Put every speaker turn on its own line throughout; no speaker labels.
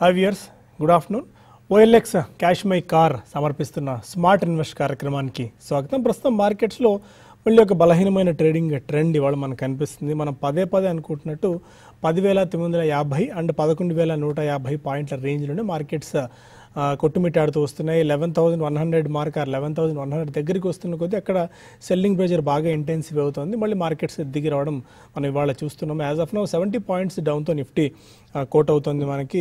Have ఇయర్స్ good afternoon OLX cash my car సమర్పిస్తున్న smart invest కార్యక్రమానికి స్వాగతం ప్రస్తుతం మార్కెట్స్లో మళ్ళీ ఒక బలహీనమైన ట్రేడింగ్ ట్రెండ్ ఇవాళ మనకు కనిపిస్తుంది మనం పదే పదే అనుకుంటున్నట్టు పదివేల తొమ్మిది వందల యాభై అండ్ పదకొండు వేల నూట యాభై పాయింట్ల రేంజ్లోనే మార్కెట్స్ ఆ, కొట్టుమిట్టాడుతూ వస్తున్నాయి eleven thousand one hundred mark or eleven thousand one hundred దగ్గరికి వస్తున్న కొద్దీ అక్కడ సెల్లింగ్ ప్రెషర్ బాగా ఇంటెన్సివ్ అవుతుంది మళ్ళీ మార్కెట్స్ దిగి రావడం మనం ఇవాళ చూస్తున్నాం as of now seventy points డౌన్తో నిఫ్టీ కోట్ అవుతుంది మనకి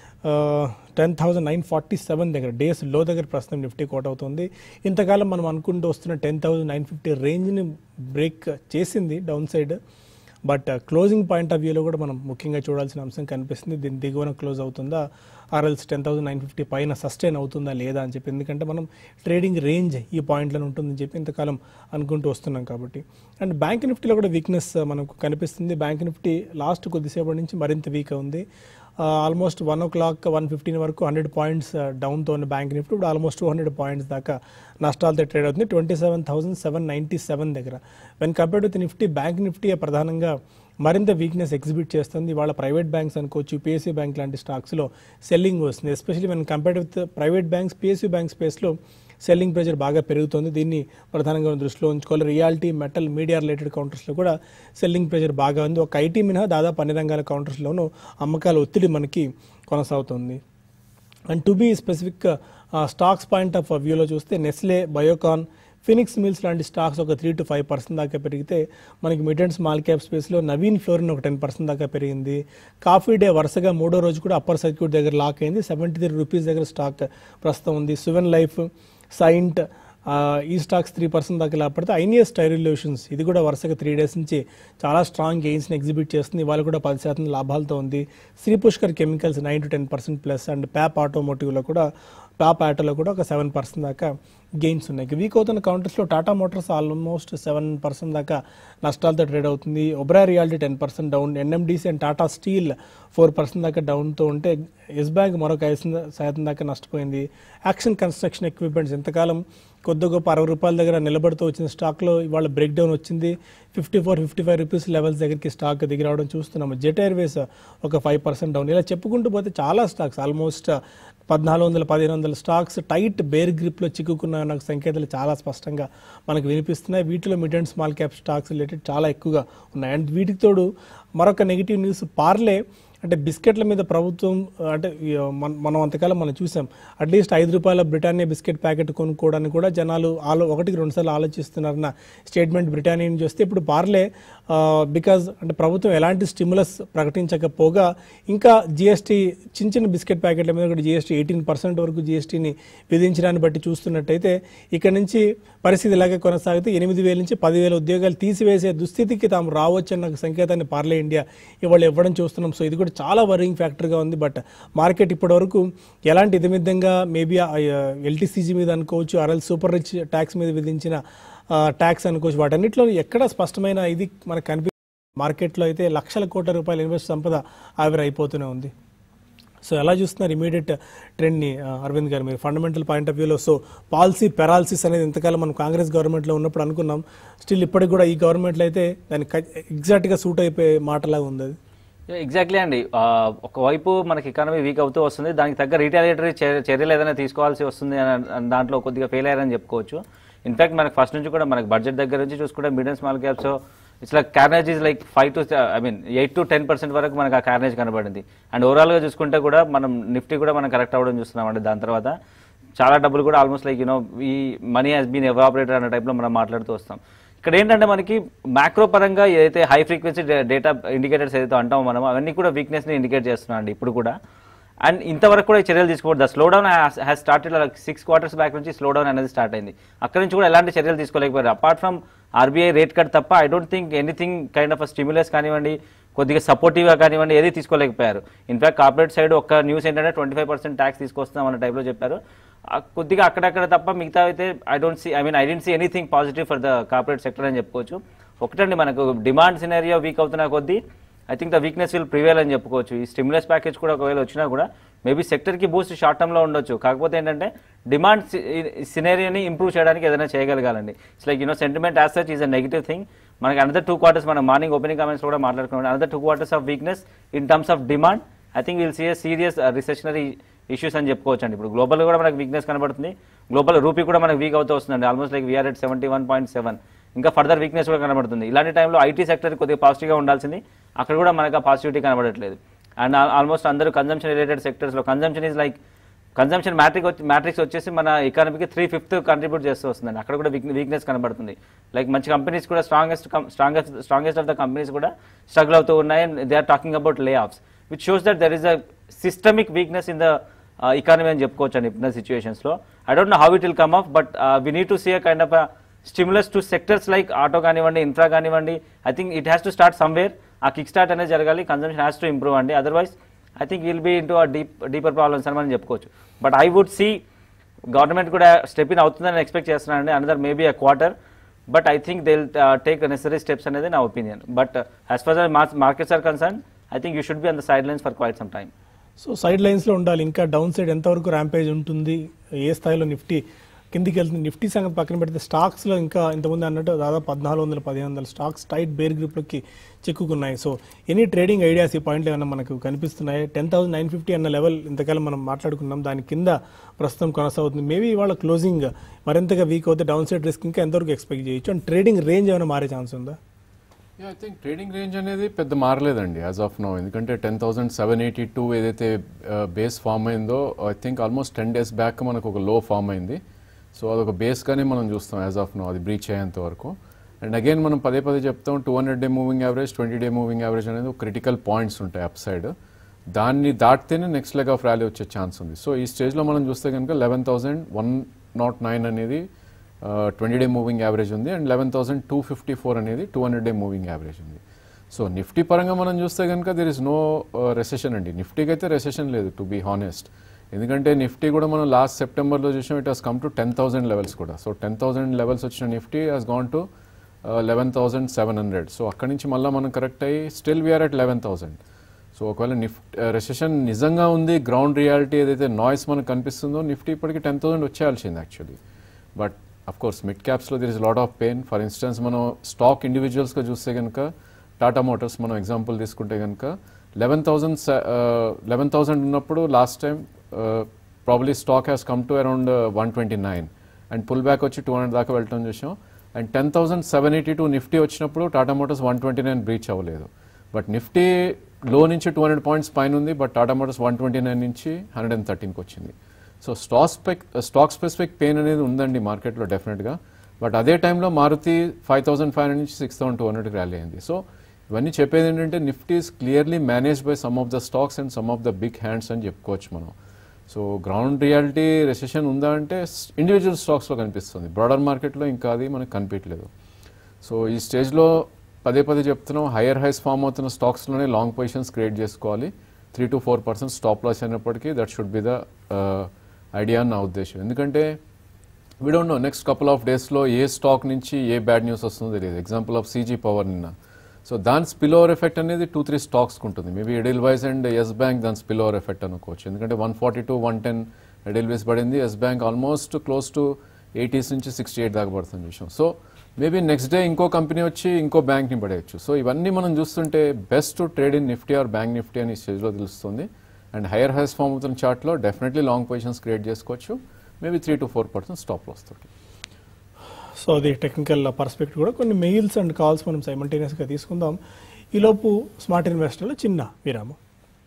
ten thousand nine forty seven దగ్గర డేస్ లో దగ్గర ప్రస్తుతం నిఫ్టీ కోట్ అవుతుంది ఇంతకాలం మనం అనుకుంటూ వస్తున్న టెన్ థౌసండ్ నైన్ ఫిఫ్టీ రేంజ్ని బ్రేక్ చేసింది down side but closing point of వ్యూలో కూడా మనం ముఖ్యంగా చూడాల్సిన అంశం కనిపిస్తుంది దీని దిగువన క్లోజ్ అవుతుందా or else ten thousand nine fifty పైన సస్టైన్ అవుతుందా లేదా అని చెప్పి ఎందుకంటే మనం ట్రేడింగ్ రేంజ్ ఈ పాయింట్లో ఉంటుందని చెప్పి ఇంతకాలం అనుకుంటూ వస్తున్నాం కాబట్టి అండ్ బ్యాంక్ నిఫ్టీలో కూడా వీక్నెస్ మనకు కనిపిస్తుంది బ్యాంక్ నిఫ్టీ లాస్ట్ కొద్దిసేపటి నుంచి మరింత వీక్ ఉంది almost one o'clock one fifteen వరకు హండ్రెడ్ పాయింట్స్ డౌన్తో ఉన్న బ్యాంక్ నిఫ్టీ ఇప్పుడు ఆల్మోస్ట్ టూ హండ్రెడ్ పాయింట్స్ దాకా నష్టాలతో ట్రేడ్ అవుతుంది twenty seven thousand seven ninety seven దగ్గర when compare to Nifty bank Nifty ప్రధానంగా మరింత వీక్నెస్ ఎగ్జిబిట్ చేస్తుంది వాళ్ళ ప్రైవేట్ బ్యాంక్స్ అనుకోవచ్చు పిఎస్యూ బ్యాంక్ లాంటి స్టాక్స్లో సెల్లింగ్ వస్తుంది especially when compared with private banks PSU bank స్పేస్లో సెల్లింగ్ ప్రెషర్ బాగా పెరుగుతుంది దీన్ని ప్రధానంగా మనం దృష్టిలో ఉంచుకోవాలి రియాలిటీ మెటల్ మీడియా రిలేటెడ్ కౌంటర్స్లో కూడా సెల్లింగ్ ప్రెషర్ బాగా ఉంది ఒక ఐటీ మినహా దాదాపు అన్ని రంగాల కౌంటర్స్లోనూ అమ్మకాల ఒత్తిడి మనకి కొనసాగుతుంది and to be specific stocks point of వ్యూలో చూస్తే నెస్లే బయోకాన్ ఫినిక్స్ మిల్స్ లాంటి స్టాక్స్ ఒక త్రీ టు ఫైవ్ పర్సెంట్ దాకా పెరిగితే మనకి మిడ్ అండ్ స్మాల్ క్యాప్ స్పేస్లో నవీన్ ఫ్లోరిన్ ఒక టెన్ పర్సెంట్ దాకా పెరిగింది కాఫీ డే వరుసగా మూడో రోజు కూడా అప్పర్ సర్క్యూట్ దగ్గర లాక్ అయింది సెవెంటీ త్రీ రూపీస్ దగ్గర స్టాక్ ప్రస్తుతం ఉంది సువెన్ లైఫ్ సైంట్ ఆ, ఈ స్టాక్స్ త్రీ పర్సెంట్ దాకా లాపడితే ఐనియస్ టైరిల్యూషన్స్ ఇది కూడా వరుసగా త్రీ డేస్ నుంచి చాలా స్ట్రాంగ్ గెయిన్స్ని ఎగ్జిబిట్ చేస్తుంది ఇవాళ కూడా పది శాతం లాభాలతో ఉంది Shree Pushkar Chemicals nine to ten percent plus and ప్యాప్ ఆటోమోటివ్లో కూడా ప్యాప్ ఆటోలో కూడా ఒక సెవెన్ పర్సెంట్ దాకా గెయిన్స్ ఉన్నాయి వీక్ అవుతున్న కౌంటర్స్లో Tata Motors almost seven percent దాకా నష్టాలతో ట్రేడ్ అవుతుంది ఒబ్రా reality ten percent down NMDC and Tata Steel four percent దాకా డౌన్తో ఉంటే ఎస్ బ్యాంక్ మరొక ఐదు శాతం దాకా నష్టపోయింది యాక్షన్ కన్స్ట్రక్షన్ ఎక్విప్మెంట్స్ ఎంతకాలం కొద్ది గొప్ప అరవై రూపాయల దగ్గర నిలబడుతూ వచ్చిన స్టాక్లో ఇవాళ బ్రేక్ డౌన్ వచ్చింది fifty four fifty five rupees levels దగ్గరికి స్టాక్ దిగి రావడం చూస్తున్నాము జెట్ ఎయిర్వేస్ ఒక ఫైవ్ పర్సెంట్ డౌన్ ఇలా చెప్పుకుంటూ పోతే చాలా స్టాక్స్ ఆల్మోస్ట్ పద్నాలుగు వందల పదిహేను వందల స్టాక్స్ టైట్ బేర్ గ్రిప్లో చిక్కుకున్న నాకు సంకేతాలు చాలా స్పష్టంగా మనకు వినిపిస్తున్నాయి వీటిలో mid and small cap stocks related చాలా ఎక్కువగా ఉన్నాయి అండ్ వీటికి తోడు మరొక నెగిటివ్ న్యూస్ పార్లే అంటే బిస్కెట్ల మీద ప్రభుత్వం ఆ, అంటే ఈ, మన- మనం అంతకాలం మనం చూసాం అట్లీస్ట్ ఐదు రూపాయల బ్రిటానియా బిస్కెట్ ప్యాకెట్ కొనుక్కోవడానికి కూడా జనాలు ఆలో ఒకటికి రెండుసార్లు ఆలోచిస్తున్నారన్న స్టేట్మెంట్ బ్రిటానియా నుంచి వస్తే ఇప్పుడు పార్లే బికాజ్ అంటే ప్రభుత్వం ఎలాంటి స్టిములస్ ప్రకటించకపోగా ఇంకా జిఎస్టీ చిన్న చిన్న బిస్కెట్ ప్యాకెట్ల మీద కూడా జిఎస్టీ ఎయిటీన్ పర్సెంట్ వరకు జిఎస్టీని విధించడాన్ని బట్టి చూస్తున్నట్టయితే ఇక్కడ నుంచి పరిస్థితి ఇలాగే కొనసాగితే ఎనిమిది వేల నుంచి పదివేల ఉద్యోగాలు తీసివేసే దుస్థితికి తాము రావచ్చన్న సంకేతాన్ని పార్లే ఇండియా ఇవాళ ఇవ్వడం చూస్తున్నాం సో ఇది కూడా చాలా వరింగ్ ఫ్యాక్టర్గా ఉంది బట్ మార్కెట్ ఇప్పటివరకు ఎలాంటి ఇదిమిద్దంగా మేబీ ఎల్టీసీజీ మీద అనుకోవచ్చు ఆర్ఎల్ సూపర్ రిచ్ ట్యాక్స్ మీద విధించిన ట్యాక్స్ అనుకోవచ్చు వాటన్నిటిలో ఎక్కడ స్పష్టమైన ఇది మనకు కనిపి మార్కెట్లో అయితే లక్షల కోట్ల రూపాయల ఇన్వెస్ట్ సంపద ఆవిరైపోతూనే ఉంది సో ఎలా చూస్తున్నారు ఇమీడియట్ ట్రెండ్ని ఆ, అరవింద్ గారు మీరు ఫండమెంటల్ పాయింట్ ఆఫ్ వ్యూలో సో పాలసీ పెరాలసిస్ అనేది ఇంతకాలం మనం కాంగ్రెస్ గవర్నమెంట్లో ఉన్నప్పుడు అనుకున్నాం స్టిల్ ఇప్పటికి కూడా ఈ గవర్నమెంట్లో అయితే దానికి ఎగ్జాక్ట్గా సూట్ అయిపోయే మాటలాగా ఉంది అది
ఎగ్జాక్ట్లీ అండి ఆ, ఒకవైపు మనకి ఎకానమీ వీక్ అవుతూ వస్తుంది దానికి తగ్గ రీటాలియేటరీ చర్యలు ఏదైనా తీసుకోవాల్సి వస్తుంది అని అని దాంట్లో కొద్దిగా ఫెయిల్ అయ్యారని చెప్పుకోవచ్చు ఇన్ఫాక్ట్ మనకి ఫస్ట్ నుంచి కూడా మనకి బడ్జెట్ దగ్గర నుంచి చూసుకుంటే mid and small caps it's like carnage is like five to I mean eight to ten percent వరకు మనకు ఆ కార్నేజ్ కనబడింది అండ్ ఓవరాల్గా చూసుకుంటే కూడా మనం నిఫ్టీ కూడా మనం కరెక్ట్ అవ్వడం చూస్తున్నాం అండి దాని తర్వాత చాలా డబ్బులు కూడా ఆల్మోస్ట్ లైక్ యూనో ఈ మనీ హాస్ బీన్ ఎవాపరేటర్ అనే టైప్లో మనం మాట్లాడుతూ వస్తాం ఇక్కడ ఏంటంటే మనకి మ్యాక్రో పరంగా ఏదైతే హై ఫ్రీక్వెన్సీ డేటా ఇండికేటర్స్ ఏదైతే అంటామో మనం అవన్నీ కూడా వీక్నెస్ని ఇండికేట్ చేస్తున్నాం అండి ఇప్పుడు కూడా అండ్ ఇంతవరకు కూడా ఈ చర్యలు తీసుకోవద్దు the slow down has started six quarters back నుంచి స్లో డౌన్ అనేది స్టార్ట్ అయింది అక్కడ నుంచి కూడా ఎలాంటి చర్యలు తీసుకోలేకపోయారు apart from RBI rate cut తప్ప I don't think anything kind of stimulus కానివ్వండి కొద్దిగా సపోర్టివ్గా కానివ్వండి ఏది తీసుకోలేకపోయారు ఇన్ఫాక్ట్ కార్పొరేట్ సైడ్ ఒక న్యూస్ ఏంటంటే ట్వంటీ ఫైవ్ పర్సెంట్ ట్యాక్స్ తీసుకొస్తాం అన్న టైప్లో చెప్పారు ఆ కొద్దిగా అక్కడక్కడ తప్ప మిగతా అయితే I don't see I mean I don't see anything positive for the corporate sector అని చెప్పుకోవచ్చు ఒకటండి మనకు డిమాండ్ సినారియో వీక్ అవుతున్న కొద్దీ I think the weakness will prevail అని చెప్పుకోవచ్చు ఈ స్టిమ్యులస్ ప్యాకేజ్ కూడా ఒకవేళ వచ్చినా కూడా మేబీ సెక్టర్కి బూస్ట్ షార్ట్ టర్మ్లో ఉండొచ్చు కాకపోతే ఏంటంటే డిమాండ్ సినేరియోని ఇంప్రూవ్ చేయడానికి ఏదైనా చేయగలగాలండి it's like you know sentiment as such is a negative thing మనకి అనదర్ టూ క్వార్టర్స్ మనం మార్నింగ్ ఓపెనింగ్ కామెంట్స్ కూడా మాట్లాడుకున్నాం another two quarters of weakness in terms of demand I think will see a serious recessionary issues అని చెప్పుకోవచ్చు అండి ఇప్పుడు global కూడా మనకు వీక్నెస్ కనబడుతుంది గ్లోబల్ రూపీ కూడా మనకు వీక్ అవుతూ వస్తుందండి almost like we're at seventy one point seven ఇంకా ఫర్దర్ వీక్నెస్ కూడా కనబడుతుంది ఇలాంటి టైంలో ఐటీ సెక్టర్ కొద్దిగా పాజిటివ్గా ఉండాల్సింది అక్కడ కూడా మనకు ఆ పాజిటివిటీ కనబడట్లేదు అండ్ ఆల్మోస్ట్ అందరూ కన్జంప్షన్ రిలేటెడ్ సెక్టర్స్లో consumption is like consumption metric వచ్చి మ్యాట్రిక్స్ వచ్చేసి మన ఎకానమీకి త్రీ ఫిఫ్త్ కంట్రిబ్యూట్ చేస్తూ వస్తుందండి అక్కడ కూడా వీక్ వీక్నెస్ కనబడుతుంది లైక్ మంచి కంపెనీస్ కూడా strongest strongest strongest of the companies కూడా స్ట్రగుల్ అవుతూ ఉన్నాయి and they are talking about layoffs which shows that there is a systemic weakness in the economy అని చెప్పుకోవచ్చు అండి ఇప్పుడున్న సిచ్యువేషన్స్లో I don't know how it will come off but we need to see a kind of stimulus to sectors like auto కానివ్వండి infra కానివ్వండి I think it has to start somewhere uh kick start అనేది జరగాలి consumption has to improve అండి otherwise I think will be into uh deep deeper problems అని మనం చెప్పుకోవచ్చు but I would see government కూడా step in అవుతుందని expect చేస్తున్నానండి another maybe a quarter but I think they take necessary steps అనేది నా opinion but as far markets are concern I think you should be on the side lines for quite some time
so side లైన్స్లో ఉండాలి ఇంకా down side ఎంతవరకు rampage ఉంటుంది ఏ స్థాయిలో Nifty కిందికి వెళ్తుంది నిఫ్టీ సంగతి పక్కన పెడితే స్టాక్స్లో ఇంకా ఇంతకుముందు అన్నట్టు దాదాపు పద్నాలుగు వందల పదిహేను వందల స్టాక్స్ టైట్ బేర్ గ్రూప్లోకి చిక్కుకున్నాయి సో ఎనీ ట్రేడింగ్ ఐడియాస్ ఈ పాయింట్లు ఏమైనా మనకు కనిపిస్తున్నాయి టెన్ థౌసండ్ నైన్ ఫిఫ్టీ అన్న లెవెల్ ఇంతకాలం మనం మాట్లాడుకున్నాం దాని కింద ప్రస్తుతం కొనసాగుతుంది మేబీ ఇవాళ క్లోజింగ్ మరింతగా వీక్ అవుతే డౌన్ సైడ్ రిస్క్ ఇంకా ఎంతవరకు ఎక్స్పెక్ట్ చేయొచ్చు అండ్ ట్రేడింగ్ రేంజ్ ఏమైనా మారే ఛాన్స్ ఉందా
ఐ థింక్ ట్రేడింగ్ రేంజ్ అనేది పెద్ద మారలేదండి యాజ్ ఆఫ్ నో ఎందుకంటే ten thousand seven eighty two ఏదైతే బేస్ ఫామ్ అయిందో I think almost ten days back మనకు ఒక లో ఫామ్ అయింది సో అదొక బేస్గానే మనం చూస్తాం యాజ్ ఆఫ్ నో అది బ్రీచ్ అయ్యేంత వరకు అండ్ అగైన్ మనం పదే పదే చెప్తాం two hundred day moving average twenty day moving average అనేది ఒక క్రిటికల్ పాయింట్స్ ఉంటాయి అప్ సైడ్ దాన్ని దాటితేనే నెక్స్ట్ లెగ్ ఆఫ్ ర్యాలీ వచ్చే ఛాన్స్ ఉంది సో ఈ స్టేజ్లో మనం చూస్తే కనుక eleven thousand one not nine అనేది ట్వంటీ డే మూవింగ్ యావరేజ్ ఉంది and eleven thousand two fifty four అనేది two hundred day moving average ఉంది సో నిఫ్టీ పరంగా మనం చూస్తే కనుక దెర్ ఇస్ నో రెసెషన్ అండి నిఫ్టీకి అయితే రెసెషన్ లేదు టు బీ హానెస్ట్ ఎందుకంటే నిఫ్టీ కూడా మనం లాస్ట్ సెప్టెంబర్లో చూసాం it has come to ten thousand levels కూడా సో టెన్ థౌసండ్ లెవెల్స్ వచ్చిన Nifty has gone to eleven thousand seven hundred so అక్కడి నుంచి మళ్ళీ మనం కరెక్ట్ అయ్యి still we're at eleven thousand so ఒకవేళ నిఫ్టీ రెసెషన్ నిజంగా ఉంది గ్రౌండ్ రియాలిటీ ఏదైతే నాయిస్ మనకు కనిపిస్తుందో నిఫ్టీ ఇప్పటికి టెన్ థౌసండ్ వచ్చేయాల్సింది actually but of course mid క్యాప్స్లో there is lot of pain for instance మనం స్టాక్ ఇండివిజువల్స్గా చూస్తే కనుక టాటా మోటార్స్ మనం ఎగ్జాంపుల్ తీసుకుంటే కనుక లెవెన్ థౌసండ్ లెవెన్ థౌసండ్ ఉన్నప్పుడు last time probably stock has come to around one twenty nine and pull back వచ్చి టూ హండ్రెడ్ దాకా వెళ్ళటం చూసాం and ten thousand seven eighty two Nifty వచ్చినప్పుడు Tata Motors one twenty nine breach అవ్వలేదు but Nifty low నుంచి two hundred points పైన ఉంది but Tata Motors one twenty nine నుంచి హండ్రెడ్ అండ్ థర్టీన్కి వచ్చింది so stock spec stock specific pain అనేది ఉందండి మార్కెట్లో డెఫినెట్గా బట్ అదే టైంలో Maruti five thousand five hundred నుంచి సిక్స్ థౌసండ్ టూ హండ్రెడ్కి ర్యాలీ అయింది సో ఇవన్నీ చెప్పేది ఏంటంటే Nifty is clearly manage by some of the stocks and some of the big hands అని చెప్పుకోవచ్చు మనం సో గ్రౌండ్ రియాలిటీ రెసెషన్ ఉందా అంటే ఇండివిజువల్ స్టాక్స్లో కనిపిస్తుంది బ్రాడర్ మార్కెట్లో ఇంకా అది మనకు కనిపించలేదు సో ఈ స్టేజ్లో పదే పదే చెప్తున్నాం హయ్యర్ హైస్ ఫామ్ అవుతున్న స్టాక్స్లోనే లాంగ్ పొజిషన్స్ క్రియేట్ చేసుకోవాలి three to four percent stop loss అయినప్పటికీ that should be the idea అని నా ఉద్దేశం ఎందుకంటే we don't know next couple of డేస్లో ఏ స్టాక్ నుంచి ఏ బ్యాడ్ న్యూస్ వస్తుందో తెలియదు ఎగ్జాంపుల్ ఆఫ్ సీజీ పవర్ నిన్న సో దాని స్పిల్ ఓవర్ ఎఫెక్ట్ అనేది టూ త్రీ స్టాక్స్కి ఉంటుంది maybe Edelweiss and Yes Bank దాని స్పిల్ ఓవర్ ఎఫెక్ట్ అనుకోవచ్చు ఎందుకంటే one forty to one ten Edelweiss పడింది Yes Bank almost close to eighties నుంచి సిక్స్టీ ఎయిట్ దాకా పడుతుంది విషయం సో మేబీ నెక్స్ట్ డే ఇంకో కంపెనీ వచ్చి ఇంకో బ్యాంక్ని పడేయచ్చు సో ఇవన్నీ మనం చూస్తుంటే best trade in Nifty or bank Nifty అని స్టేజ్లో తెలుస్తుంది అండ్ హైయర్ హైస్ ఫామ్ అవుతున్న చార్ట్లో డెఫినెట్లీ లాంగ్ పొజిషన్స్ క్రియేట్ చేసుకోవచ్చు maybe three to four percent stop వస్తుంది
సో అది టెక్నికల్ పర్స్పెక్టివ్ కూడా కొన్ని మెయిల్స్ అండ్ కాల్స్ మనం సైమల్టేనియస్గా తీసుకుందాం ఈలోపు స్మార్ట్ ఇన్వెస్టర్లో చిన్న విరామం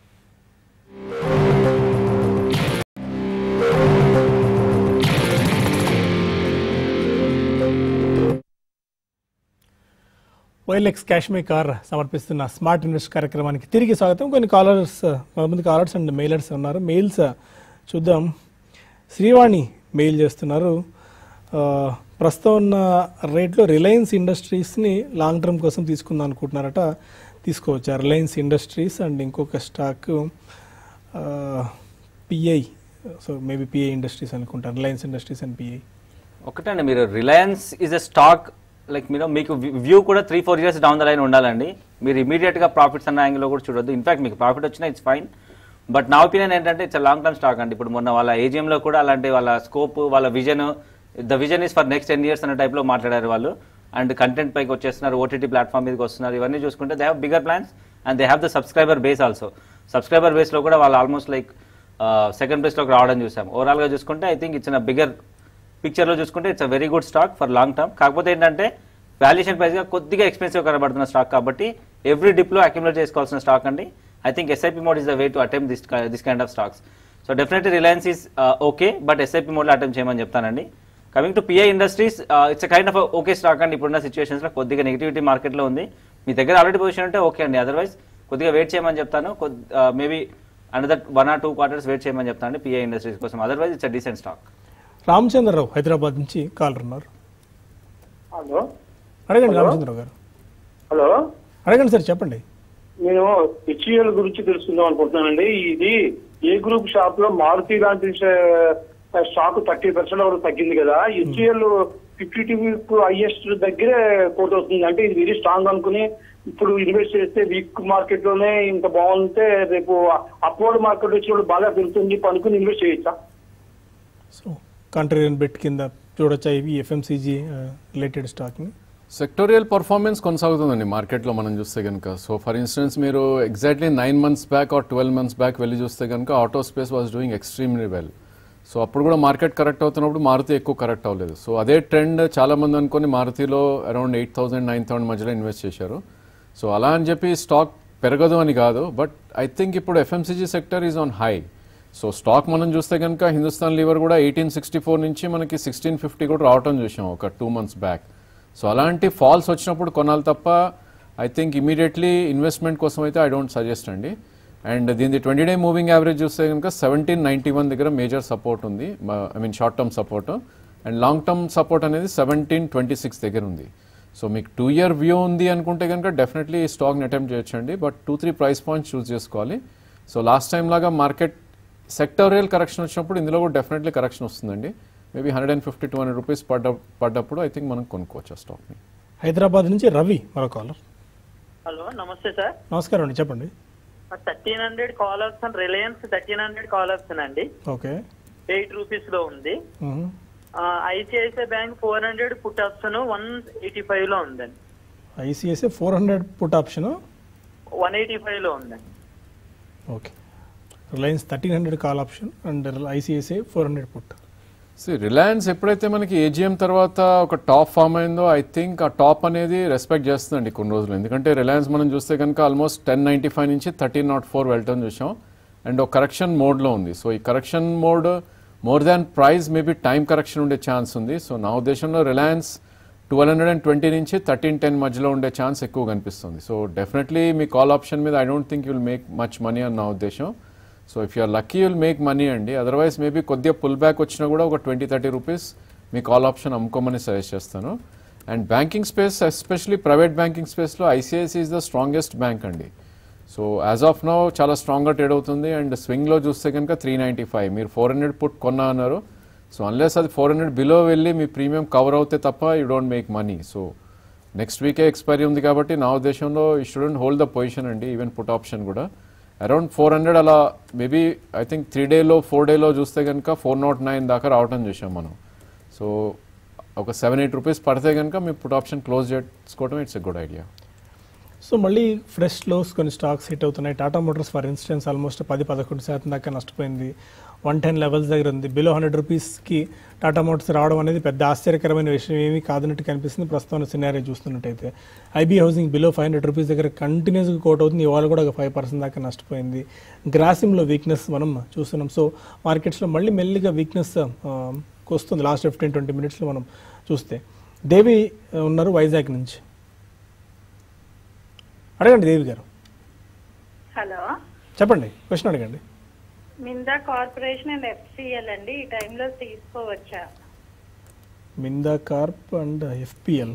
వైలెక్స్ క్యాష్మే కార్ సమర్పిస్తున్న స్మార్ట్ ఇన్వెస్ట్ కార్యక్రమానికి తిరిగి స్వాగతం కొన్ని కాలర్స్ కొంతమంది కాలర్స్ అండ్ మెయిలర్స్ ఉన్నారు మెయిల్స్ చూద్దాం శ్రీవాణి మెయిల్ చేస్తున్నారు ఆ, ప్రస్తుతం ఉన్న రేట్లో రిలయన్స్ ఇండస్ట్రీస్ని లాంగ్ టర్మ్ కోసం తీసుకుందాం అనుకుంటున్నారట తీసుకోవచ్చా రిలయన్స్ ఇండస్ట్రీస్ అండ్ ఇంకొక stock PI so maybe PI Industries అనుకుంటాను రిలయన్స్ ఇండస్ట్రీస్ అండ్ పిఐ
ఒకటండి మీరు Reliance is a stock like మీరు మీకు వ్యూ కూడా three four years down the line ఉండాలండి మీరు ఇమీడియట్గా ప్రాఫిట్స్ అన్న యాంగిల్లో కూడా చూడొద్దు ఇన్ఫాక్ట్ మీకు ప్రాఫిట్ వచ్చినా ఇట్స్ ఫైన్ బట్ నా ఒపీనియన్ ఏంటంటే ఇట్స్ లాంగ్ టర్మ్ స్టాక్ అండి ఇప్పుడు మొన్న వాళ్ళ ఏజిఎంలో కూడా అలాంటి వాళ్ళ స్కోప్ వాళ్ళ vision the vision is for next ten years అనే టైప్లో మాట్లాడారు వాళ్ళు అండ్ కంటెంట్ పైకి వచ్చేస్తున్నారు ఓటీటీ ప్లాట్ఫామ్ మీదకి వస్తున్నారు ఇవన్నీ చూసుకుంటే they have bigger plans and they have the subscriber base also subscriber బేస్లో కూడా వాళ్ళు ఆల్మోస్ట్ లైక్ సెకండ్ ప్లేస్లోకి రావడం చూసాం ఓవరాల్గా చూసుకుంటే ఐ థింక్ ఇట్స్ బిగ్గర్ పిక్చర్లో చూసుకుంటే it's a very good stock for long term కాకపోతే ఏంటంటే వాల్యుయేషన్ ప్రైస్గా కొద్దిగా ఎక్స్పెన్సివ్ కనబడుతున్న స్టాక్ కాబట్టి ఎవ్రీ డిప్లో అక్యుములేట్ చేసుకోవాల్సిన స్టాక్ అండి I think SIP mode is the way to attempt this this kind of stocks so definitely Reliance is okay but SIP మోడ్లో అటెంప్ట్ చేయమని చెప్తానండి coming to PI Industries it's kind of okay stock అండి ఇప్పుడున్న సిచ్యువేషన్స్లో కొద్దిగా negativity మార్కెట్లో ఉంది మీ దగ్గర ఆల్రెడీ పొజిషన్ ఉంటే ఓకే అండి అదర్వైజ్ కొద్దిగా వెయిట్ చేయమని చెప్తాను maybe another one or two quarters wait చేయమని చెప్తాను పిఐ ఇండస్ట్రీస్ కోసం otherwise it's a decent stock
Ramachandrarao Hyderabad నుంచి కాలర్ ఉన్నారు
హలో
అడగండి రామచంద్రరావు గారు
హలో
అడగండి సార్ చెప్పండి
నేను హెచ్ఈఎల్ గురించి తెలుసుకుందాం అనుకుంటున్నానండి ఇది ఏ గ్రూప్ షాప్ లో మారుతి లాంటి షా- స్టాక్ థర్టీ పర్సెంట్ వరకు తగ్గింది కదా HEL fifty two week highest దగ్గరే కోట్ అవుతుంది అంటే ఇది వెరీ స్ట్రాంగ్ అనుకుని ఇప్పుడు ఇన్వెస్ట్ చేస్తే వీక్ మార్కెట్ లోనే ఇంత బాగుంటే రేపు అప్వర్డ్ మార్కెట్ వచ్చినప్పుడు బాగా పెరుగుతుంది అనుకుని ఇన్వెస్ట్ చేయొచ్చా
సో కంట్రీ బెట్ కింద చూడొచ్చా ఇవి ఎఫ్ఎంసీజీ రిలేటెడ్ స్టాక్ని
సెక్టోరియల్ పర్ఫార్మెన్స్ కొనసాగుతుందండి మార్కెట్లో మనం చూస్తే కనుక సో ఫర్ ఇన్స్టెన్స్ మీరు exactly nine months back or twelve months back వెళ్ళి చూస్తే కనుక auto space was doing extremely well so అప్పుడు కూడా మార్కెట్ కరెక్ట్ అవుతున్నప్పుడు మారుతి ఎక్కువ కరెక్ట్ అవ్వలేదు సో అదే ట్రెండ్ చాలా మంది అనుకొని మారుతిలో around eight thousand nine thousand మధ్యలో ఇన్వెస్ట్ చేశారు సో అలా అని చెప్పి స్టాక్ పెరగదు అని కాదు బట్ ఐ థింక్ ఇప్పుడు FMCG sector is on high so stock మనం చూస్తే కనుక హిందుస్థాన్ లీవర్ కూడా ఎయిటీన్ సిక్స్టీ ఫోర్ నుంచి మనకి సిక్స్టీన్ ఫిఫ్టీ కూడా రావటం చూసాం ఒక టూ మంత్స్ బ్యాక్ సో అలాంటి ఫాల్స్ వచ్చినప్పుడు కొనాలి తప్ప ఐ థింక్ ఇమీడియట్లీ ఇన్వెస్ట్మెంట్ కోసం అయితే ఐ డోంట్ సజెస్ట్ అండి అండ్ దీని ట్వంటీ డే మూవింగ్ యావరేజ్ చూస్తే కనుక సెవెంటీన్ నైంటీ వన్ దగ్గర మేజర్ సపోర్ట్ ఉంది I mean short term support and long term support అనేది సెవెంటీన్ ట్వంటీ సిక్స్ దగ్గర ఉంది సో మీకు టూ ఇయర్ వ్యూ ఉంది అనుకుంటే కనుక డెఫినెట్లీ ఈ స్టాక్ని అటెంప్ట్ చేయొచ్చండి but two three price points choose చేసుకోవాలి సో లాస్ట్ టైం లాగా మార్కెట్ సెక్టోరియల్ కరెక్షన్ వచ్చినప్పుడు ఇందులో కూడా డెఫినెట్లీ కరెక్షన్ వస్తుందండి maybe hundred and fifty two hundred rupees పడ్డ పడ్డప్పుడు ఐ థింక్ మనం కొనుక్కోవచ్చు ఆ స్టాక్ని
హైదరాబాద్ నుంచి రవి మరో కాలర్
హలో నమస్తే సార్
నమస్కారం అండి చెప్పండి
thirteen hundred call option Reliance thirteen hundred call option అండి
ఓకే
ఎయిట్ రూపీస్ లో ఉంది
మ్మ్.
ICICI bank four hundred put option one eighty five లో ఉందండి
ICICI four hundred put option
one eighty five లో ఉందండి
okay Reliance thirteen hundred call option and ICICI four hundred put
so Reliance ఎప్పుడైతే మనకి AGM తర్వాత ఒక top form అయిందో I think ఆ టాప్ అనేది రెస్పెక్ట్ చేస్తుందండి కొన్ని రోజులు ఎందుకంటే రిలయన్స్ మనం చూస్తే కనుక ఆల్మోస్ట్ టెన్ నైంటీ ఫైవ్ నుంచి థర్టీన్ నాట్ ఫోర్ వెళ్ళటం చూసాం అండ్ ఒక కరెక్షన్ మోడ్లో ఉంది సో ఈ correction mode more than price maybe time correction ఉండే ఛాన్స్ ఉంది సో నా ఉద్దేశంలో Reliance twelve hundred and twenty నుంచి థర్టీన్ టెన్ మధ్యలో ఉండే ఛాన్స్ ఎక్కువ కనిపిస్తుంది సో డెఫినెట్లీ మీ కాల్ ఆప్షన్ మీద I don't think you'll make much money అని నా ఉద్దేశం so if you're lucky you'll make money అండి అదర్వైజ్ మేబీ కొద్దిగా పుల్ బ్యాక్ వచ్చినా కూడా ఒక ట్వంటీ థర్టీ రూపీస్ మీ కాల్ ఆప్షన్ అమ్ముకోమని సజెస్ట్ చేస్తాను and banking space especially private banking స్పేస్లో ICICI is the strongest bank అండి సో యాజ్ ఆఫ్ నో చాలా స్ట్రాంగ్గా ట్రేడ్ అవుతుంది అండ్ స్వింగ్లో చూస్తే కనుక త్రీ నైంటీ ఫైవ్ మీరు ఫోర్ హండ్రెడ్ పుట్ కొన్నా అన్నారు సో అన్లెస్ అది ఫోర్ హండ్రెడ్ బిలో వెళ్ళి మీ ప్రీమియం కవర్ అవుతే తప్ప you don't make money so next వీకే ఎక్స్పైరీ ఉంది కాబట్టి నా ఉద్దేశంలో ఈ స్టూడెంట్ హోల్డ్ ద పొజిషన్ అండి ఈవెన్ పుట్ ఆప్షన్ కూడా అరౌండ్ ఫోర్ హండ్రెడ్ అలా మేబీ ఐ థింక్ త్రీ డేలో ఫోర్ డేలో చూస్తే కనుక ఫోర్ నాట్ నైన్ దాకా రావటం చూసాం మనం సో ఒక సెవెన్ ఎయిట్ రూపీస్ పడితే కనుక మీ పుట్ ఆప్షన్ క్లోజ్ చేసుకోవడం it's a good idea
so మళ్ళీ ఫ్రెష్ లోస్ కొన్ని స్టాక్స్ హిట్ అవుతున్నాయి Tata Motors for instance almost పది పదకొండు శాతం దాకా నష్టపోయింది వన్ టెన్ లెవెల్స్ దగ్గర ఉంది బిలో హండ్రెడ్ రూపీస్కి టాటా మోటార్స్ రావడం అనేది పెద్ద ఆశ్చర్యకరమైన విషయం ఏమీ కాదన్నట్టు కనిపిస్తుంది ప్రస్తుతం సినారీ చూస్తున్నట్టయితే IB housing below five hundred rupees దగ్గర కంటిన్యూస్గా కోట్ అవుతుంది ఇవాళ కూడా ఒక ఫైవ్ పర్సెంట్ దాకా నష్టపోయింది గ్రాసిమ్లో వీక్నెస్ మనం చూస్తున్నాం సో మార్కెట్స్లో మళ్ళీ మెల్లిగా వీక్నెస్ వస్తుంది లాస్ట్ ఫిఫ్టీన్ ట్వంటీ మినిట్స్లో మనం చూస్తే దేవి ఆ, ఉన్నారు వైజాగ్ నుంచి అడగండి దేవి గారు
హలో
చెప్పండి క్వశ్చన్ అడగండి
మిందా కార్పొరేషన్ అండ్ ఎఫ్సిఎల్ అండి ఈ టైంలో తీసుకోవచ్చా
Minda Corp and FPL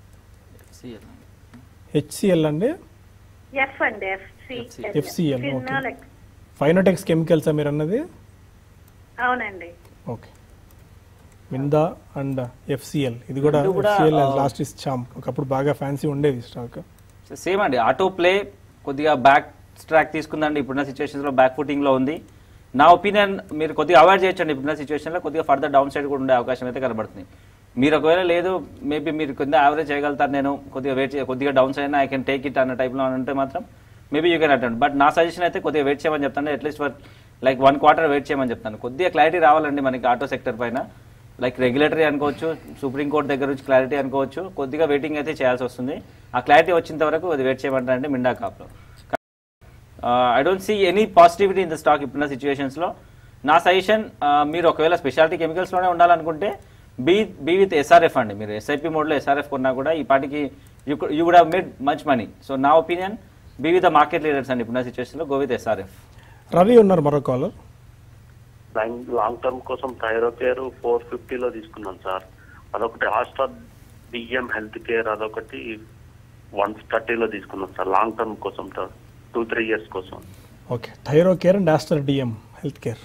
HCL అండి
ఎఫ్ అండి FCL
FCL, okay.
Finolex
Fineotex Chemicals మీరు అన్నది
అవునండి
ఓకే మిందా అండ్ ఎఫ్సిఎల్ ఇది కూడా
రెండు కూడా,
ఎఫ్సిఎల్
ఆ,
లాస్ట్ ఇస్ చామ్ ఒకప్పుడు బాగా ఫ్యాన్సీ ఉండేది స్టాక్
సేమ్ అండి ఆటో ప్లే కొద్దిగా బ్యాక్ ట్రాక్ తీసుకుందండి ఇప్పుడున్న సిచ్యువేషన్స్లో బ్యాక్ ఫుటింగ్లో ఉంది నా ఒపీనియన్ మీరు కొద్దిగా అవాయిడ్ చేయొచ్చండి ఇప్పుడున్న సిచ్యువేషన్లో కొద్దిగా ఫర్దర్ డౌన్ సైడ్ కూడా ఉండే అవకాశం అయితే కనబడుతుంది మీరు ఒకవేళ లేదు మేబీ మీరు కొద్దిగా యావరేజ్ చేయగలుగుతారు నేను కొద్దిగా వెయిట్ కొద్దిగా down side I can take it అన్న టైప్లో అంటే మాత్రం maybe you can attend but నా సజెషన్ అయితే కొద్దిగా వెయిట్ చేయమని చెప్తాను at least for like one quarter wait చేయమని చెప్తాను కొద్దిగా క్లారిటీ రావాలండి మనకి ఆటో సెక్టర్ పైన లైక్ రెగ్యులేటరీ అనుకోవచ్చు సుప్రీంకోర్టు దగ్గర నుంచి క్లారిటీ అనుకోవచ్చు కొద్దిగా వెయిటింగ్ అయితే చేయాల్సి వస్తుంది ఆ క్లారిటీ వచ్చేంత వరకు అది వెయిట్ చేయమంటారండి మిండా కాప్లో I don't see any positivity in the stock ఇప్పుడున్న సిచ్యువేషన్స్లో నా సజెషన్ మీరు ఒకవేళ స్పెషాలిటీ కెమికల్స్లోనే ఉండాలనుకుంటే బీ బీ విత్ ఎస్ఆర్ఎఫ్ అండి మీరు ఎస్ఐపి మోడ్లో ఎస్ఆర్ఎఫ్ కొన్నా కూడా ఈ పాటికి you you would have made much money so నా opinion be with the market leaders అండి ఇప్పుడున్న సిచ్యువేషన్లో గో విత్ ఎస్ఆర్ఎఫ్
రవి ఉన్నారు మరో కాలర్
లాంగ్ లాంగ్ టర్మ్ కోసం థైరోకేర్ ఫోర్ ఫిఫ్టీలో తీసుకున్నాను సార్ అదొకటి హాస్టర్ బిఎం హెల్త్ కేర్ అదొకటి వన్ థర్టీలో తీసుకున్నాను సార్ లాంగ్ టర్మ్ కోసం టూ త్రీ ఇయర్స్ కోసం
okay Thyrocare and Aster DM healthcare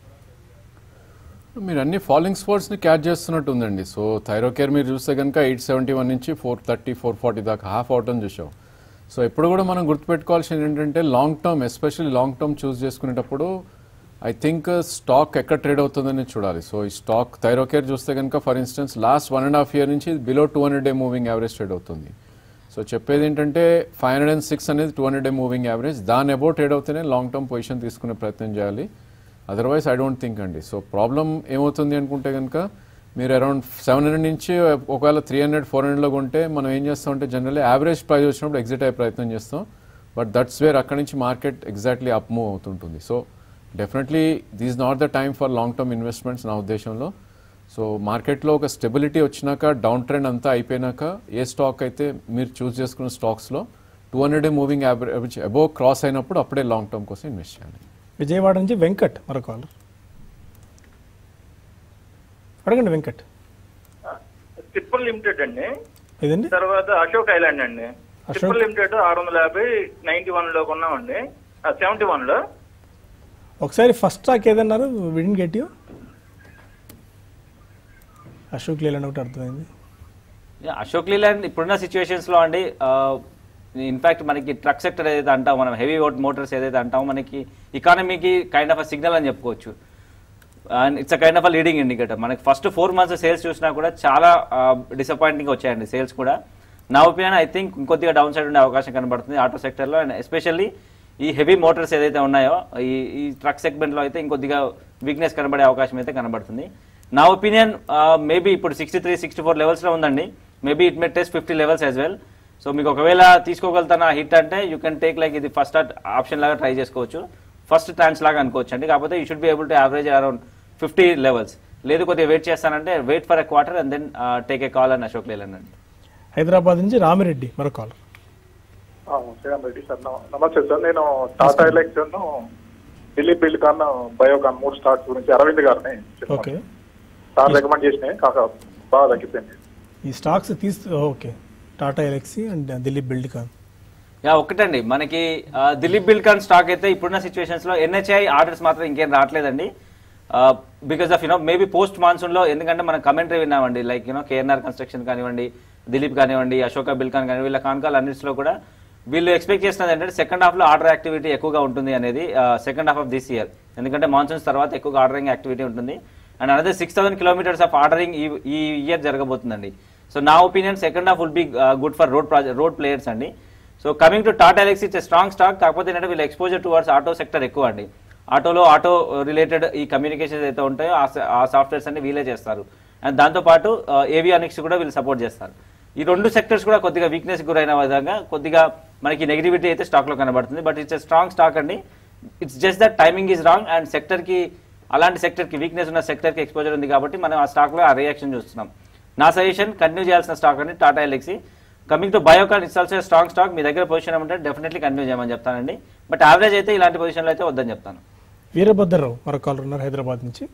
మీరు అన్ని ఫాలోయింగ్ స్పోర్ట్స్ని క్యాచ్ చేస్తున్నట్టు ఉందండి సో థైరోకేర్ మీరు చూస్తే కనుక ఎయిట్ సెవెంటీ వన్ నుంచి ఫోర్ థర్టీ ఫోర్ ఫార్టీ దాకా హాఫ్ అవటం చూసాం సో ఎప్పుడు కూడా మనం గుర్తుపెట్టుకోవాల్సింది ఏంటంటే long term especially long term choose చేసుకునేటప్పుడు ఐ థింక్ స్టాక్ ఎక్కడ ట్రేడ్ అవుతుందని చూడాలి సో ఈ స్టాక్ థైరోకేర్ చూస్తే కనుక for instance last one and half year నుంచి below two hundred day moving average trade అవుతుంది సో చెప్పేది ఏంటంటే ఫైవ్ హండ్రెడ్ అండ్ సిక్స్ అనేది two hundred day moving average దాని అబౌట్ ట్రేడ్ అవుతేనే లాంగ్ టర్మ్ పొజిషన్ తీసుకునే ప్రయత్నం చేయాలి అదర్వైజ్ ఐ డోంట్ థింక్ అండి సో ప్రాబ్లం ఏమవుతుంది అనుకుంటే కనుక మీరు అరౌండ్ సెవెన్ హండ్రెడ్ నుంచి ఒకవేళ త్రీ హండ్రెడ్ ఫోర్ హండ్రెడ్లో కొంటే మనం ఏం చేస్తామంటే జనరల్లీ యావరేజ్ ప్రైస్ వచ్చినప్పుడు ఎగ్జిట్ అయ్యే ప్రయత్నం చేస్తాం బట్ దట్స్ వేర్ అక్కడి నుంచి మార్కెట్ ఎగ్జాక్ట్లీ అప్ మూవ్ అవుతుంటుంది so definitely these not the time for long term investments నా ఉద్దేశంలో సో మార్కెట్లో ఒక స్టెబిలిటీ వచ్చినాక డౌన్ ట్రెండ్ అంతా అయిపోయినాక ఏ స్టాక్ అయితే మీరు చూస్ చేసుకున్న స్టాక్స్లో two hundred moving average above cross అయినప్పుడు అప్పుడే లాంగ్ టర్మ్ కోసం ఇన్వెస్ట్ చేయాలి
విజయవాడ నుంచి వెంకట్ మరో కాలర్ అడగండి వెంకట్
ట్రిపుల్ లిమిటెడ్ అండి
ఇదండి
తర్వాత అశోక్ ఐలాండ్ అండి
అశోక్-
ట్రిపుల్ లిమిటెడ్ ఆరు వందల యాభై నైన్టీ వన్ లో కొన్నామండి సెవెంటీ వన్ లో
ఒకసారి ఫస్ట్ స్టాక్ ఏదన్నారు didn't get you Ashok Leyland ఒకటి అర్థమైంది
Yeah, అశోక్ లీలాండ్ ఇప్పుడున్న సిచ్యువేషన్స్ లో అండి ఇన్ఫాక్ట్ మనకి ట్రక్ సెక్టర్ ఏదైతే అంటాం మనం హెవీ మోటార్స్ ఏదైతే అంటామో మనకి ఇకానమీకి కైండ్ ఆఫ్ అ సిగ్నల్ అని చెప్పుకోవచ్చు and it's a kind of a leading indicator మనకి ఫస్ట్ ఫోర్ మంత్స్ సేల్స్ చూసినా కూడా చాలా డిసప్పాయింటింగ్ వచ్చాయండి సేల్స్ కూడా నా ఒపీనియన్ ఐ థింక్ ఇంకొద్దిగా డౌన్ సైడ్ ఉండే అవకాశం కనబడుతుంది ఆటో సెక్టర్లో అండ్ ఎస్పెషల్లీ ఈ హెవీ మోటార్స్ ఏదైతే ఉన్నాయో ఈ ఈ ట్రక్ సెగ్మెంట్లో అయితే ఇంకొద్దిగా వీక్నెస్ కనబడే అవకాశం అయితే కనబడుతుంది నా ఒపీనియన్ మేబీ ఇప్పుడు సిక్స్టీ త్రీ సిక్స్టీ ఫోర్ లెవెల్స్లో ఉందండి maybe it may test fifty levels as well so మీకు ఒకవేళ తీసుకోగలుగుతాన హిట్ అంటే యూ కెన్ టేక్ లైక్ ఇది ఫస్ట్ ఆప్షన్ లాగా ట్రై చేసుకోవచ్చు ఫస్ట్ ట్రాన్స్ లాగా అనుకోవచ్చు అండి కాకపోతే you should be able to average around fifty levels లేదు కొద్దిగా వెయిట్ చేస్తానంటే wait for a quarter and then take a call అని అశోక్ లేలన్ అండి
హైదరాబాద్ నుంచి రామిరెడ్డి మరో కాలర్
శ్రీరామ్ రెడ్డి సార్ నమ- నమస్తే సార్ నేను Tata Elxsi Dilip Buildcon Biocon మూడు స్టాక్స్ గురించి అరవింద్ గారిని చెప్పాను.
ఓకే
సార్ రికమెండ్ చేసినాయి కాక బాగా తగ్గిపోయింది
ఈ స్టాక్స్ తీసు okay Tata Elxsi and Dilip Buildcon
yeah ఒకటండి మనకి ఆ, దిలీప్ బిల్కాన్ స్టాక్ అయితే ఇప్పుడున్న సిచ్యువేషన్స్ లో ఎన్హెచ్ఐ ఆర్డర్స్ మాత్రం ఇంకేం రావట్లేదండి because of you know maybe post monsoon లో ఎందుకంటే మనం కమెంటరీ విన్నామండి లైక్ యూనో కేఎన్ఆర్ కన్స్ట్రక్షన్ కానివ్వండి దిలీప్ కానివ్వండి అశోక బిల్కాన్ కానివ్వండి వీళ్ళ కాన్కాల్ అన్నిటిలో కూడా వీళ్ళు ఎక్స్పెక్ట్ చేస్తున్నది ఏంటంటే సెకండ్ హాఫ్ లో ఆర్డర్ యాక్టివిటీ ఎక్కువగా ఉంటుంది అనేది second half of this year ఎందుకంటే మాన్సూన్స్ తర్వాత ఎక్కువగా ఆర్డరింగ్ యాక్టివిటీ ఉంటుంది and another six thousand kilometres of ordering ఈ ఈ ఇయర్ జరగబోతుందండి సో నా opinion second half will be good for road project road players అండి so coming to Tata Elxsi it's strong stock కాకపోతే ఏంటంటే వీళ్ళ ఎక్స్పోజర్ టువర్డ్స్ ఆటో సెక్టర్ ఎక్కువ అండి ఆటోలో ఆటో రిలేటెడ్ ఈ కమ్యూనికేషన్స్ అయితే ఉంటాయో ఆ స- ఆ సాఫ్ట్వేర్స్ అన్ని వీలే చేస్తారు అండ్ దాంతోపాటు ఏవియానిక్స్ కూడా వీళ్ళు సపోర్ట్ చేస్తారు ఈ రెండు సెక్టర్స్ కూడా కొద్దిగా వీక్నెస్ గురైన విధంగా కొద్దిగా మనకి నెగిటివిటీ అయితే స్టాక్లో కనబడుతుంది బట్ ఇట్స్ స్ట్రాంగ్ స్టాక్ అండి it's just that timing is wrong and సెక్టర్కి అలాంటి సెక్టర్కి వీక్నెస్ ఉన్న సెక్టర్కి ఎక్స్పోజర్ ఉంది కాబట్టి మనం ఆ స్టాక్లో ఆ రియాక్షన్ చూస్తున్నాం నా సజెషన్ కంటిన్యూ చేయాల్సిన స్టాక్ అండి Tata Elxsi coming to Biocon it's also strong stock మీ దగ్గర పొజిషన్ ఉంటే డెఫినెట్లీ కంటిన్యూ చేయమని చెప్తానండి బట్ యావరేజ్ అయితే ఇలాంటి పొజిషన్లో అయితే వద్దని చెప్తాను
వీరభద్రరావు మరో కాలర్ ఉన్నారు హైదరాబాద్ నుంచి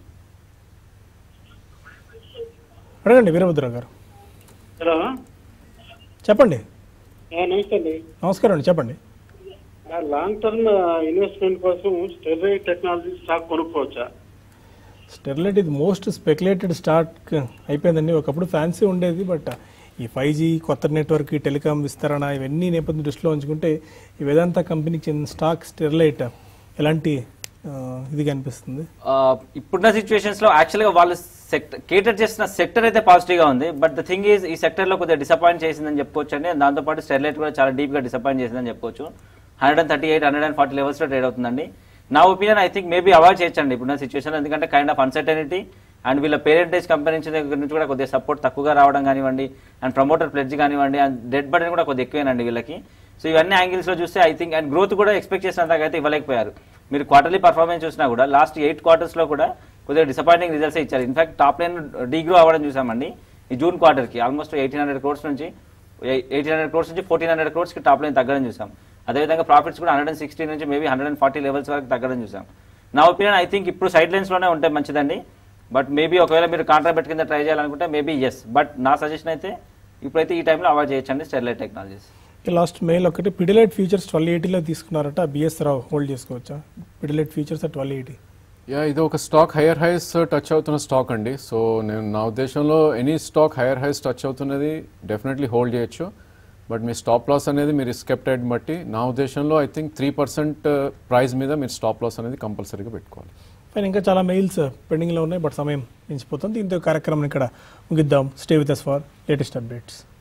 అడగండి వీరభద్రరావు గారు
హలో
చెప్పండి
నమస్తే అండి
నమస్కారం అండి చెప్పండి
లాంగ్ టర్మ్ ఇన్వెస్ట్మెంట్ కోసం స్టెర్లైట్ టెక్నాలజీ స్టాక్ కొనుక్కోవచ్చా
స్టెర్లైట్ ఇది మోస్ట్ స్పెక్యులేటెడ్ స్టాక్ అయిపోయిందండి ఒకప్పుడు ఫ్యాన్సీ ఉండేది బట్ ఈ ఫైవ్ జీ కొత్త నెట్వర్క్ ఈ టెలికాం విస్తరణ ఇవన్నీ నేపథ్యం దృష్టిలో ఉంచుకుంటే ఈ వేదాంత కంపెనీకి చెందిన స్టాక్ స్టెర్లైట్ ఎలాంటి ఆ, ఇది కనిపిస్తుంది
ఆ, ఇప్పుడున్న సిచ్యువేషన్స్ లో యాక్చువల్ గా వాళ్ళు సెక్టర్ కేటర్ చేసిన సెక్టర్ అయితే పాజిటివ్ గా ఉంది బట్ ద థింగ్ ఈజ్ ఈ సెక్టర్ లో కొద్దిగా డిసప్పాయింట్ చేసిందని చెప్పుకోవచ్చు అండి దాంతో పాటు స్టెర్లైట్ కూడా చాలా డీప్ గా డిసప్పాయింట్ చేసిందని చెప్పుకోవచ్చు hundred and thirty eight hundred and forty లెవెల్స్లో ట్రేడ్ అవుతుందండి నా opinion I think maybe avoid చేయొచ్చండి ఇప్పుడున్న సిచ్యువేషన్ ఎందుకంటే కైండ్ ఆఫ్ అన్సర్టనిటీ అండ్ వీళ్ళ పేరెంటేజ్ కంపెనీ నుంచి దగ్గర నుంచి కూడా కొద్దిగా సపోర్ట్ తక్కువగా రావడం కానివ్వండి అండ్ ప్రమోటర్ ప్లెడ్జ్ కానివ్వండి అండ్ డెడ్ బర్డెన్ కూడా కొద్దిగా ఎక్కువేనండి వీళ్ళకి సో ఇవన్నీ యాంగిల్స్లో చూస్తే ఐ థింక్ అండ్ గ్రోత్ కూడా ఎక్స్పెక్ట్ చేసినంతగా అయితే ఇవ్వలేకపోయారు మీరు క్వార్టర్లీ పర్ఫార్మెన్స్ చూసినా కూడా లాస్ట్ ఎయిట్ క్వార్టర్స్లో కూడా కొద్దిగా డిసప్పాయింటింగ్ రిజల్ట్స్ ఇచ్చారు ఇన్ఫాక్ట్ టాప్ లైన్ డీగ్రో అవ్వడం చూసామండి ఈ జూన్ క్వార్టర్కి ఆల్మోస్ట్ ఎయిటీన్ హండ్రెడ్ క్రోర్స్ నుంచి ఎయిటీన్ హండ్రెడ్ క్రోర్స్ నుంచి ఫోర్టీన్ హండ్రెడ్ క్రోర్స్కి టాప్ లైన్ తగ్గడం చూసాం అదేవిధంగా ప్రాఫిట్స్ కూడా హండ్రెడ్ అండ్ సిక్స్టీ నుంచి maybe hundred and forty levels వరకు తగ్గడం చూసాం నా ఒపీనియన్ ఐ థింక్ ఇప్పుడు సైడ్ లైన్స్లోనే ఉంటే మంచిదండి బట్ మేబీ ఒకవేళ మీరు కాంట్రాక్ట్ కింద ట్రై చేయాలనుకుంటే మేబీ ఎస్ బట్ నా సజెషన్ అయితే ఇప్పుడైతే ఈ టైంలో అవాయిడ్ చేయొచ్చండి స్టెర్లైట్ టెక్నాలజీస్
లాస్ట్ మెయిల్ ఒకటి పిడిలైట్ ఫీచర్స్ ట్వెల్వ్ ఎయిటీలో తీసుకున్నారట బిఎస్ రావు హోల్డ్ చేసుకోవచ్చా Pidilite features twelve eighty
yeah ఇది ఒక స్టాక్ హైయర్ హైస్ టచ్ అవుతున్న స్టాక్ అండి సో నేను నా ఉద్దేశంలో any stock higher highs touch అవుతున్నది డెఫినెట్లీ హోల్డ్ చేయొచ్చు బట్ మీ స్టాప్ లాస్ అనేది మీరు స్కెప్టైడ్ బట్టి నా ఉద్దేశంలో I think three percent price మీద మీరు స్టాప్ లాస్ అనేది కంపల్సరీగా పెట్టుకోవాలి
ఫైన్ ఇంకా చాలా మెయిల్స్ పెండింగ్లో ఉన్నాయి బట్ సమయం మించిపోతుంది దీంతో ఈ కార్యక్రమం ఇక్కడ ముగిద్దాం stay with us for latest updates